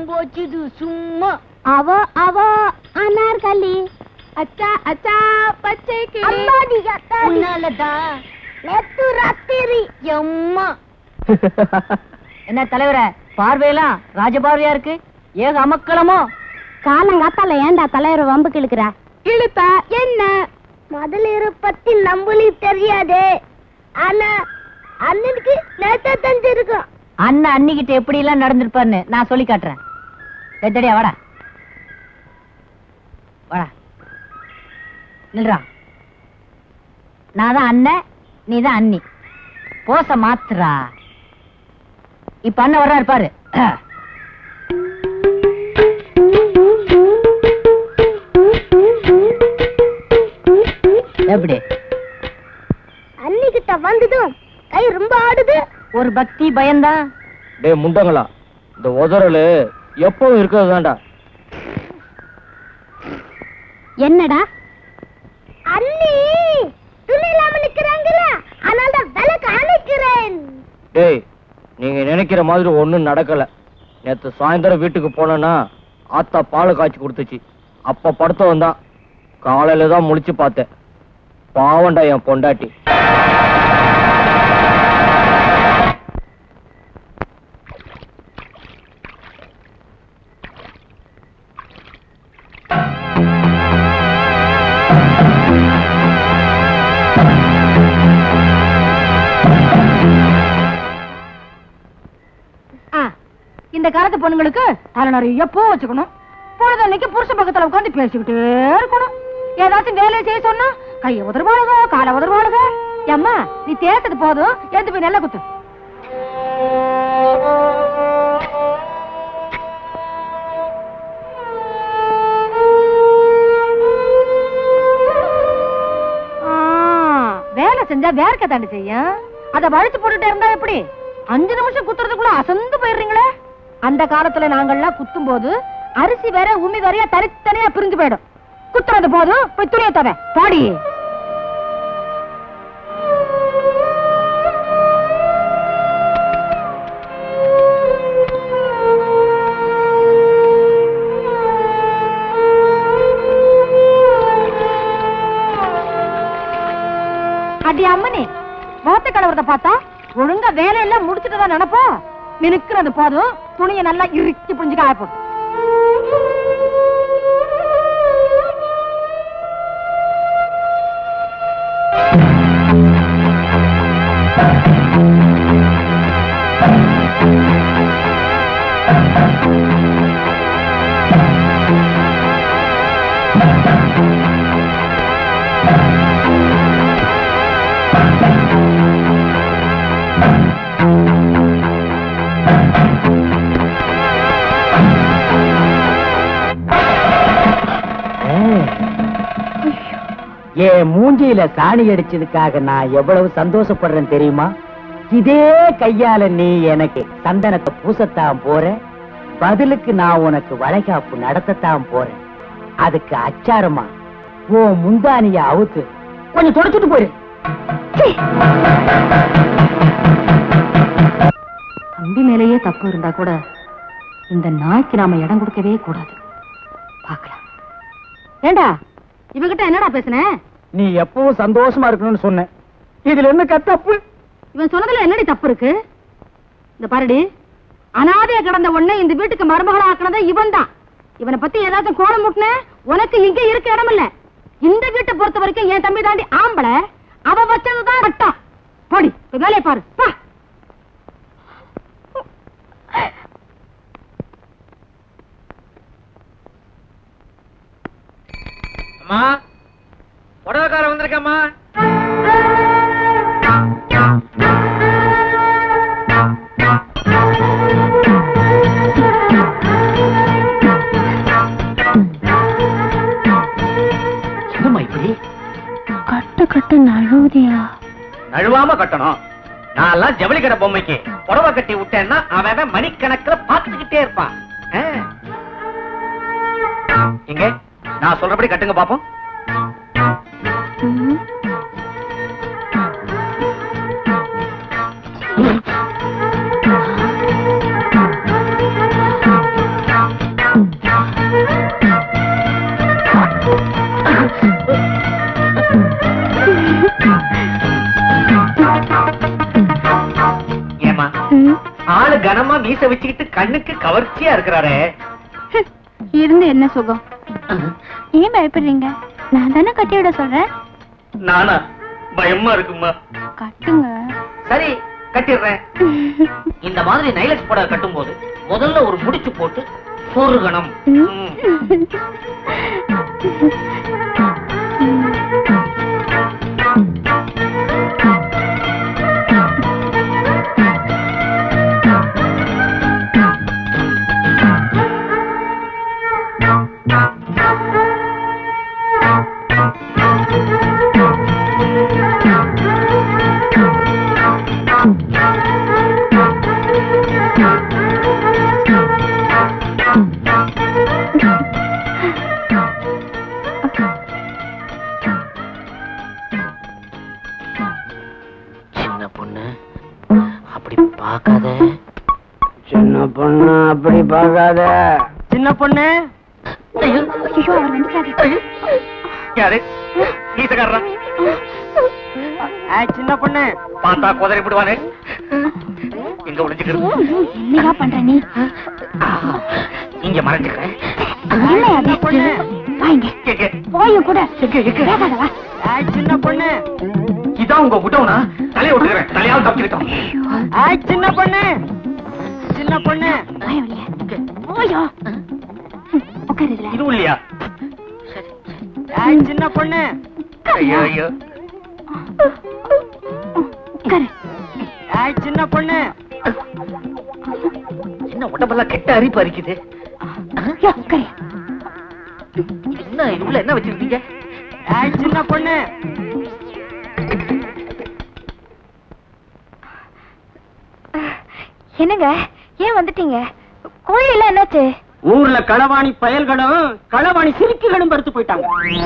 தெரியாம போச்சுது சும்மா அவ அவ அனார்கலி அச்சா அச்சா பச்சை கிளி அம்மாடி அத்தாடி உன்னாலதான் நேத்து ராத்திரி எம்மா என்ன தலைவரே பார்வையெல்லாம் ராஜபார்வையா இருக்கு ஏக அமக்களமோ காலங்காத்தால ஏன்டா தலைவர் வம்புக்கு இழுக்கிற இழுத்தா என்ன முதலீர பத்தி நம்மளுக்கு தெரியாது ஆனா அண்ணனுக்கு நேத்தா தெரிஞ்சிருக்கும் அண்ணன் அன்னிக்கிட்ட எப்படி எல்லாம் நடந்திருப்பாருன்னு நான் சொல்லி காட்டுறேன் எத்தடியா வாடா வாடா நில்றா நான் தான் அண்ணன் நீ தான் அண்ணி போச மாத்துறா இப்ப அண்ணன் வர்றாரு பாரு எப்படி அன்னிக்கிட்ட வந்ததும் கை ரொம்ப ஆடுது ஒரு பக்தி பயம்தான் டேய் முண்டங்களா இந்த உதறலு எப்பவும் இருக்கிறது தான்டா என்னடா அண்ணி துணி இல்லாம நிக்கிறாங்கல்ல அதனால தான் விளக்கு அணைக்கிறேன் டேய் நீங்க நினைக்கிற மாதிரி ஒண்ணும் நடக்கல நேத்து சாயந்தரம் வீட்டுக்கு போனேன்னா ஆத்தா பால் காய்ச்சி கொடுத்துச்சு அப்ப படுத்த வந்தான் காலையில தான் முழிச்சு பார்த்தேன் பாவண்டா என் பொண்டாட்டி ஆ, இந்த காலத்து பொண்ணுங்களுக்கு தலை நிறைய பூ வச்சுக்கணும் பொழுதன்னைக்கு புருஷன் பக்கத்துல உட்காந்து பேசிக்கிட்டே இருக்கணும் ஏதாச்சும் வேலையை செய்ய சொன்னா கைய உதறுவாளுக காலை உதறுவாளுக அம்மா நீ தேய்ச்சது போதும் எடுத்து போய் நல்ல குத்து ஆ, வேலை செஞ்சா வேர்க்க தாண்டி செய்யும் அத வழிச்சு போட்டுட்டே இருந்தா எப்படி அஞ்சு நிமிஷம் குத்துறதுக்குள்ள அசந்து போயிடுறீங்களே அந்த காலத்துல நாங்கெல்லாம் குத்தும் போது அரிசி வேற உமி வேறையா தனித்தனியா பிரிஞ்சு போயிடும் குத்துறது போதும் போய் துணியை தர பாடி அடி அம்மனே மோத்த கலவரத்தை பார்த்தா ஒழுங்கா வேலையெல்லாம் முடிச்சுட்டு தான் நினைப்போம் மினுக்குறது போதும் துணியை நல்லா இறுக்கி புரிஞ்சு காயப்போம் என் மூஞ்சியில சாணி அடிச்சதுக்காக நான் எவ்வளவு சந்தோஷப்படுறேன் தெரியுமா இதே கையால நீ எனக்கு சந்தனத்தை பூசத்தான் போற பதிலுக்கு நான் உனக்கு வளைகாப்பு நடத்தத்தான் போறேன் அதுக்கு அச்சாரமா ஓ முந்தானிய அவுத்து கொஞ்சம் தொடச்சிட்டு போயிரு தம்பி மேலேயே தப்பு இருந்தா கூட இந்த நாய்க்கு நாம இடம் கொடுக்கவே கூடாது பார்க்கலாம் ஏண்டா இவகிட்ட என்னடா பேசுன நீ எப்பவும் சந்தோஷமா இருக்கணும்னு சொன்னேன் இதுல என்ன கத்தப்பு இவன் சொன்னதுல என்னடி தப்பு இருக்கு இந்த பாருடி அனாதைய கிடந்த உடனே இந்த வீட்டுக்கு மருமகளா ஆக்கினதே இவன் தான் இவனை பத்தி ஏதாச்சும் கோலம் முட்டின உனக்கு இங்க இருக்க இடம் இல்ல இந்த வீட்டை பொறுத்த வரைக்கும் என் தம்பி தாண்டி ஆம்பளை அவ வச்சதுதான் வட்டம் போடி போய் வேலையை பாரு பா அம்மா புடவைக்கார வந்திருக்கம்மா என்னம்மா இப்படி கட்டு கட்டு நழுவுதியா நழுவாம கட்டணும் நான் எல்லாம் ஜவுளி கடை பொம்மைக்கு புடவை கட்டி விட்டேன்னா அவன் அவன் மணிக்கணக்குல பாத்துக்கிட்டே இருப்பான் ஆ. இங்க நான் சொல்றபடி கட்டுங்க பாப்போம் ஏமா ஆளு கனமா மீச வச்சுக்கிட்டு கண்ணுக்கு கவர்ச்சியா இருக்கிறாரே இருந்து என்ன சுகம் ஏன் பயப்படுறீங்க நான் தானே கட்டி விட சொல்றேன் நானா பயமா இருக்குமா கட்டுங்க சரி கட்டிடுறேன் இந்த மாதிரி நைலக்ஸ் புடவை கட்டும் போது முதல்ல ஒரு முடிச்சு போட்டு சொருகணும் ம். சின்ன பொண்ணு அப்படி பார்க்காத சின்ன பொண்ணு அப்படி பார்க்காத சின்ன பொண்ணு ஐயோ அவர் வந்துட்டாரு யாரு கீசக்காரரா சின்ன பொண்ணு பார்த்தா குதிரை விடுவானே எங்க ஒளிஞ்சுக்கிறது என்னையா பண்ற நீ இங்க மறைஞ்சுக்கிறேன் என்ன அது வாங்க எங்க போயும் கூட எங்க எங்க வேகாத வா சின்ன பொண்ணு இதான் உங்க குட்டவனா தலையை விட்டுக்கிறேன் தலையாவது தப்பிக்கிட்டோம் சின்ன பொண்ணு சின்ன பொண்ணு பயம் இல்லையா போயோ உட்காரு இதுல இதுவும் இல்லையா சின்ன பொண்ணு ஐயோ ஐயோ உட்காரு சின்ன பொண்ணு என்ன உடம்பெல்லாம் கெட்ட அரிப்பு அரிக்குது யோ, உட்காரு என்ன இது உள்ள என்ன வச்சிருக்கீங்க சின்ன பொண்ணு என்னங்க ஏன் வந்துட்டீங்க கோழி எல்லாம் என்னாச்சு ஊர்ல களவாணி பயல்களும் களவாணி சிரிக்குகளும் பருத்து போயிட்டாங்க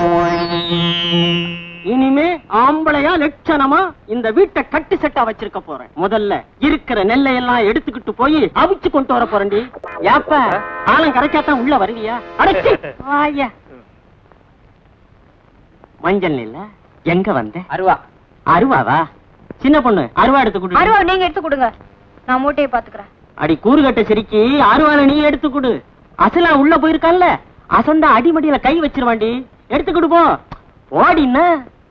இனிமே ஆம்பளையா லட்சணமா இந்த வீட்டை கட்டு செட்டா வச்சிருக்க போறேன் முதல்ல இருக்கிற நெல்லை எல்லாம் எடுத்துக்கிட்டு போய் அவிச்சு கொண்டு வர போறேன்டி ஏப்ப ஆலம் கரைச்சாத்தான் உள்ள வருவியா அடைச்சி வாயா மஞ்சள் நெல்ல எங்க வந்த அருவா அருவாவா சின்ன பொண்ணு அருவா எடுத்து கொடு அருவா நீங்க எடுத்து கொடுங்க நான் மூட்டையை பாத்துக்கிறேன் அடி கூறுகட்ட சிரிக்கி அருவால நீ எடுத்து கொடு அசலா உள்ள போயிருக்கான்ல அசந்தா அடிமடியில கை வச்சிருவாண்டி எடுத்து கொடு போ ஓடின்னா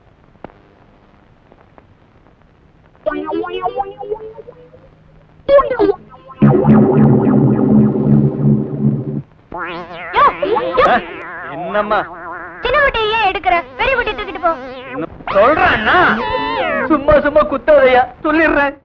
என்னம்மா சின்ன மூட்டையை ஏன் எடுக்கிற பெரிய மூட்டையை தூக்கிட்டு போ சொல்றேன்னா சும்மா சும்மா குத்ததையா சொல்லிடுறேன்